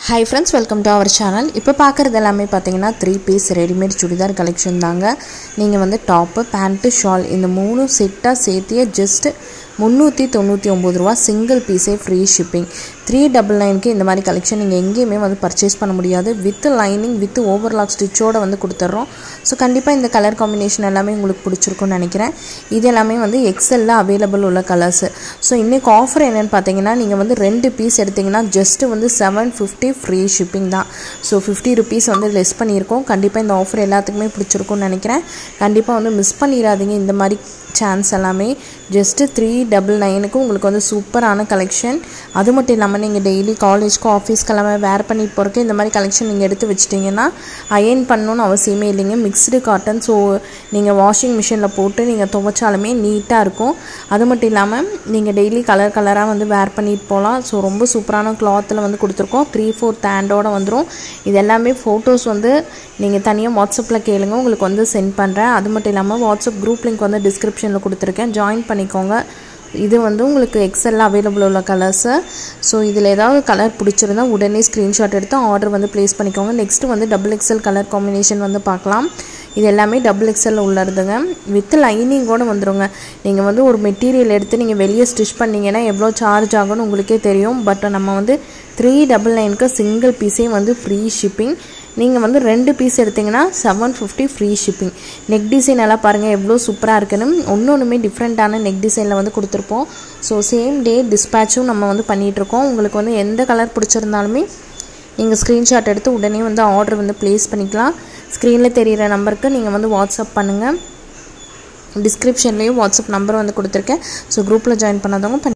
hi friends welcome to our channel இப்போ பார்க்குறது எல்லாமே பார்த்தீங்கன்னா three piece readymade churidar collection தாங்க நீங்கள் வந்து டாப்பு பேண்ட்டு ஷால் இந்த மூணு செட்டாக சேர்த்தியே ஜஸ்ட் முந்நூற்றி தொண்ணூற்றி ஒம்பது ரூபா சிங்கிள் பீஸே ஃப்ரீ ஷிப்பிங் த்ரீ டபுள் நைனுக்கு இந்த மாதிரி கலெக்ஷன் நீங்கள் எங்கேயுமே வந்து பர்ச்சேஸ் பண்ண முடியாது வித் லைனிங் வித் ஓவர்லாக் ஸ்டிச்சோட வந்து கொடுத்துட்றோம் ஸோ கண்டிப்பாக இந்த கலர் காம்பினேஷன் எல்லாமே உங்களுக்கு பிடிச்சிருக்கும்னு நினைக்கிறேன் இது எல்லாமே வந்து எக்ஸலில் அவைலபிள் உள்ள கலர்ஸ் ஸோ இன்றைக்கி ஆஃபர் என்னென்னு பார்த்தீங்கன்னா நீங்கள் வந்து ரெண்டு பீஸ் எடுத்திங்கன்னா ஜஸ்ட்டு வந்து செவன் ஃபிஃப்டி ஃப்ரீ ஷிப்பிங் தான் ஸோ ஃபிஃப்டி ருபீஸ் வந்து லெஸ் பண்ணியிருக்கோம் கண்டிப்பாக இந்த ஆஃபர் எல்லாத்துக்குமே பிடிச்சிருக்கும்னு நினைக்கிறேன் கண்டிப்பாக வந்து மிஸ் பண்ணிடாதீங்க இந்த மாதிரி சான்ஸ் எல்லாமே ஜஸ்ட்டு த்ரீ டபுள் நைனுக்கு உங்களுக்கு வந்து சூப்பரான கலெக்ஷன் அது மட்டும் இல்லாமல் நீங்கள் டெய்லி காலேஜ்க்கு ஆஃபீஸ்க்கு எல்லாமே வேர் பண்ணிட்டு போகிறக்கு இந்த மாதிரி கலெக்ஷன் நீங்கள் எடுத்து வச்சிட்டிங்கன்னா அயன் பண்ணணும்னு அவசியமே இல்லைங்க மிக்ஸ்டு காட்டன் ஸோ நீங்கள் வாஷிங் மிஷினில் போட்டு நீங்கள் துவைச்சாலுமே நீட்டாக இருக்கும் அது மட்டும் இல்லாமல் நீங்கள் டெய்லி கலர் கலராக வந்து வேர் பண்ணிட்டு போகலாம் ஸோ ரொம்ப சூப்பரான கிளாத்தில் வந்து கொடுத்துருக்கோம் த்ரீ ஃபோர்த் ஹேண்டோட வந்துடும் இது எல்லாமே ஃபோட்டோஸ் வந்து நீங்கள் தனியாக வாட்ஸ்அப்பில் கேளுங்க உங்களுக்கு வந்து சென்ட் பண்ணுறேன் அது மட்டும் இல்லாமல் வாட்ஸ்அப் குரூப் லிங்க் வந்து டிஸ்கிரிப்ஷனில் கொடுத்துருக்கேன் ஜாயின் பண்ணிக்கோங்க இது வந்து உங்களுக்கு எக்ஸலில் அவைலபிள் உள்ள கலர்ஸு ஸோ இதில் ஏதாவது கலர் பிடிச்சிருந்தா உடனே ஸ்க்ரீன்ஷாட் எடுத்து ஆர்டர் வந்து ப்ளேஸ் பண்ணிக்கோங்க நெக்ஸ்ட்டு வந்து டபுள் எக்ஸல் கலர் காம்பினேஷன் வந்து பார்க்கலாம் இது எல்லாமே டபுள் எக்ஸல் உள்ளதுங்க வித் லைனிங்கோடு வந்துடுங்க நீங்கள் வந்து ஒரு மெட்டீரியல் எடுத்து நீங்கள் வெளியே ஸ்டிச் பண்ணிங்கன்னா எவ்வளோ சார்ஜ் ஆகும்னு உங்களுக்கே தெரியும் பட் நம்ம வந்து த்ரீ டபுள் நைனுக்கு சிங்கிள் பீஸே வந்து ஃப்ரீ ஷிப்பிங் நீங்கள் வந்து ரெண்டு பீஸ் எடுத்திங்கன்னா seven fifty free shipping neck design எல்லாம் பாருங்கள் எவ்வளோ சூப்பராக இருக்குன்னு ஒன்று ஒன்றுமே டிஃப்ரெண்ட்டான நெக் டிசைனில் வந்து கொடுத்துருப்போம் ஸோ சேம் டே டிஸ்பேச்சும் நம்ம வந்து பண்ணிகிட்ருக்கோம் உங்களுக்கு வந்து எந்த கலர் பிடிச்சிருந்தாலுமே நீங்கள் ஸ்க்ரீன்ஷாட் எடுத்து உடனே வந்து ஆர்டர் வந்து ப்ளேஸ் பண்ணிக்கலாம் ஸ்க்ரீனில் தெரிகிற நம்பருக்கு நீங்கள் வந்து வாட்ஸ்அப் பண்ணுங்கள் டிஸ்கிரிப்ஷன்லேயும் வாட்ஸ்அப் நம்பர் வந்து கொடுத்துருக்கேன் ஸோ குரூப்பில் ஜாயின் பண்ணாதவங்க